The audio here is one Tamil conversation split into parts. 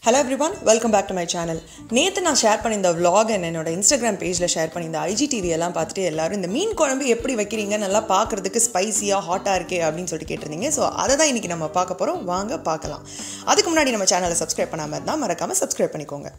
hello everyone welcome back to my channel நேற்று நான் ஷேர் பண்ணியிருந்த vlog and என்னோட இன்ஸ்டாகிராம் பேஜில் ஷேர் பண்ணியிருந்த ஐஜிடிவி எல்லாம் பார்த்துட்டு எல்லாரும் இந்த மீன் குழம்பு எப்படி வைக்கிறீங்க நல்லா பார்க்குறதுக்கு ஸ்பைசியாக ஹாட்டாக இருக்கே அப்படின்னு சொல்லிட்டு கேட்டிருந்தீங்க ஸோ அதை தான் இன்றைக்கி நம்ம பார்க்க போகிறோம் வாங்க பார்க்கலாம் அதுக்கு முன்னாடி நம்ம சேனலை சப்ஸ்கிரைப் பண்ணாமல் இருந்தால் மறக்காமல் சப்ஸ்கிரைப் பண்ணிக்கோங்க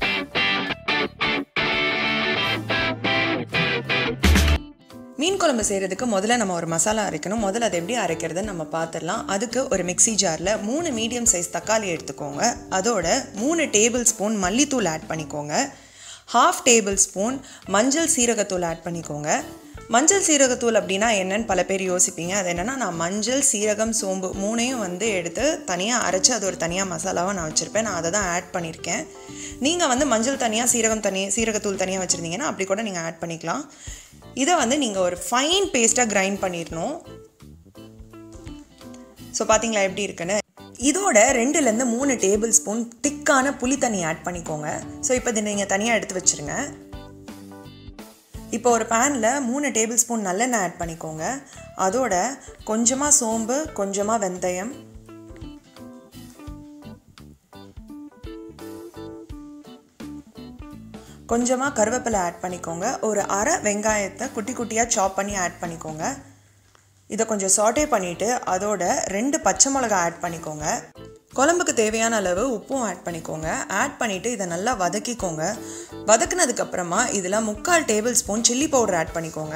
மீன் குழம்பு செய்கிறதுக்கு முதல்ல நம்ம ஒரு மசாலா அரைக்கணும் முதல்ல அதை எப்படி அரைக்கிறதுன்னு நம்ம பார்த்துடலாம் அதுக்கு ஒரு மிக்ஸி ஜாரில் மூணு மீடியம் சைஸ் தக்காளி எடுத்துக்கோங்க அதோட மூணு டேபிள் ஸ்பூன் மல்லித்தூள் ஆட் பண்ணிக்கோங்க ஹாஃப் டேபிள் ஸ்பூன் மஞ்சள் சீரகத்தூள் ஆட் பண்ணிக்கோங்க மஞ்சள் சீரகத்தூள் அப்படின்னா என்னன்னு பல பேர் யோசிப்பீங்க அது என்னென்னா நான் மஞ்சள் சீரகம் சோம்பு மூணையும் வந்து எடுத்து தனியாக அரைச்சி அது ஒரு தனியாக மசாலாவாக நான் வச்சுருப்பேன் நான் அதை தான் ஆட் பண்ணியிருக்கேன் நீங்கள் வந்து மஞ்சள் தனியாக சீரகம் தனியாக சீரகத்தூள் தனியாக வச்சுருந்தீங்கன்னா அப்படி கூட நீங்கள் ஆட் பண்ணிக்கலாம் இதை வந்து நீங்கள் ஒரு ஃபைன் பேஸ்ட்டாக கிரைண்ட் பண்ணிடணும் ஸோ பார்த்தீங்களா எப்படி இருக்குன்னு இதோட ரெண்டுலேருந்து மூணு டேபிள் ஸ்பூன் திக்கான புளி தண்ணி ஆட் பண்ணிக்கோங்க ஸோ இப்போ இதை நீங்கள் தனியாக எடுத்து வச்சுருங்க இப்போ ஒரு பேனில் மூணு டேபிள் ஸ்பூன் நல்லெண்ணெய் ஆட் பண்ணிக்கோங்க அதோட கொஞ்சமாக சோம்பு கொஞ்சமாக வெந்தயம் கொஞ்சமாக கருவேப்பிலை ஆட் பண்ணிக்கோங்க ஒரு அரை வெங்காயத்தை குட்டி குட்டியாக சாப் பண்ணி ஆட் பண்ணிக்கோங்க இதை கொஞ்சம் சாட்டே பண்ணிவிட்டு அதோட ரெண்டு பச்சை மிளகா ஆட் பண்ணிக்கோங்க குழம்புக்கு தேவையான அளவு உப்பும் ஆட் பண்ணிக்கோங்க ஆட் பண்ணிவிட்டு இதை நல்லா வதக்கிக்கோங்க வதக்குனதுக்கப்புறமா இதில் முக்கால் tablespoon chilli powder add பண்ணிக்கோங்க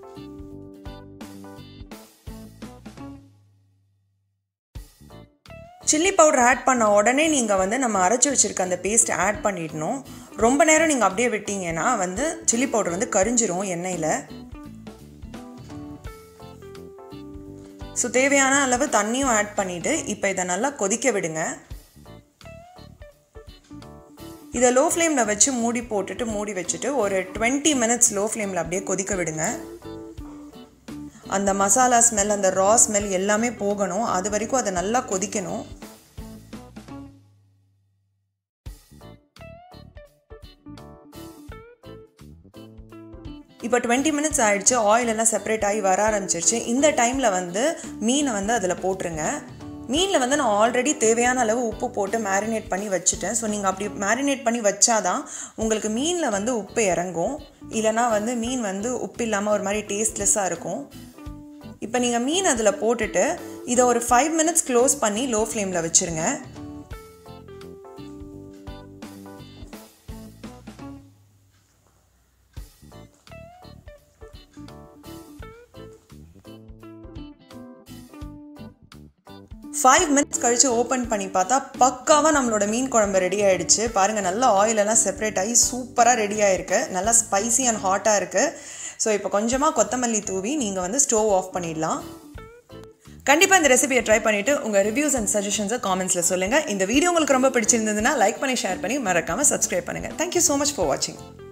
சில்லி பவுடர் ஆட் பண்ண உடனே நீங்கள் வந்து நம்ம அரைச்சி வச்சுருக்க அந்த பேஸ்ட் ஆட் பண்ணிடணும் ரொம்ப நேரம் நீங்கள் அப்படியே விட்டீங்கன்னா வந்து சில்லி பவுடர் வந்து கரிஞ்சிரும் எண்ணெயில் ஸோ தேவையான அளவு தண்ணியும் ஆட் பண்ணிவிட்டு இப்போ இதை நல்லா கொதிக்க விடுங்க இதை லோ ஃப்ளேமில் வச்சு மூடி போட்டுட்டு மூடி வச்சுட்டு ஒரு டுவெண்ட்டி மினிட்ஸ் லோ ஃப்ளேமில் அப்படியே கொதிக்க விடுங்க அந்த மசாலா ஸ்மெல் அந்த ரா ஸ்மெல் எல்லாமே போகணும் அது வரைக்கும் அதை நல்லா கொதிக்கணும் இப்போ டுவெண்ட்டி மினிட்ஸ் ஆயிடுச்சு ஆயில் எல்லாம் செப்பரேட் ஆகி வர ஆரம்பிச்சிருச்சு இந்த டைமில் வந்து மீனை வந்து அதில் போட்டுருங்க மீனில் வந்து நான் ஆல்ரெடி தேவையான அளவு உப்பு போட்டு மேரினேட் பண்ணி வச்சுட்டேன் ஸோ நீங்கள் அப்படி மேரினேட் பண்ணி வச்சாதான் உங்களுக்கு மீனில் வந்து உப்பு இறங்கும் இல்லைனா வந்து மீன் வந்து உப்பு இல்லாமல் ஒரு மாதிரி டேஸ்ட்லெஸ்ஸாக இருக்கும் இப்போ நீங்கள் மீன் அதில் போட்டுட்டு இதை ஒரு ஃபைவ் மினிட்ஸ் க்ளோஸ் பண்ணி லோ ஃப்ளேமில் வச்சுருங்க ஃபைவ் மினிட்ஸ் கழித்து ஓப்பன் பண்ணி பார்த்தா பக்காவாக நம்மளோட மீன் குழம்பு ரெடி ஆகிடுச்சு பாருங்கள் நல்லா ஆயிலெல்லாம் செப்பரேட் ஆகி சூப்பராக ரெடி ஆகிருக்கு நல்லா ஸ்பைசி அண்ட் ஹாட்டாக இருக்குது ஸோ இப்போ கொஞ்சமாக கொத்தமல்லி தூவி நீங்கள் வந்து ஸ்டோவ் ஆஃப் பண்ணிடலாம் கண்டிப்பாக இந்த ரெசிபியை ட்ரை பண்ணிவிட்டு உங்கள் ரிவ்யூஸ் அண்ட் சஜஷன்ஸை காமெண்ட்ஸில் சொல்லுங்கள் இந்த வீடியோ உங்களுக்கு ரொம்ப பிடிச்சிருந்ததுன்னா லைக் பண்ணி ஷேர் பண்ணி மறக்காமல் சப்ஸ்கிரைப் பண்ணுங்கள் தேங்க்யூ ஸோ மச் ஃபார் வாட்சிங்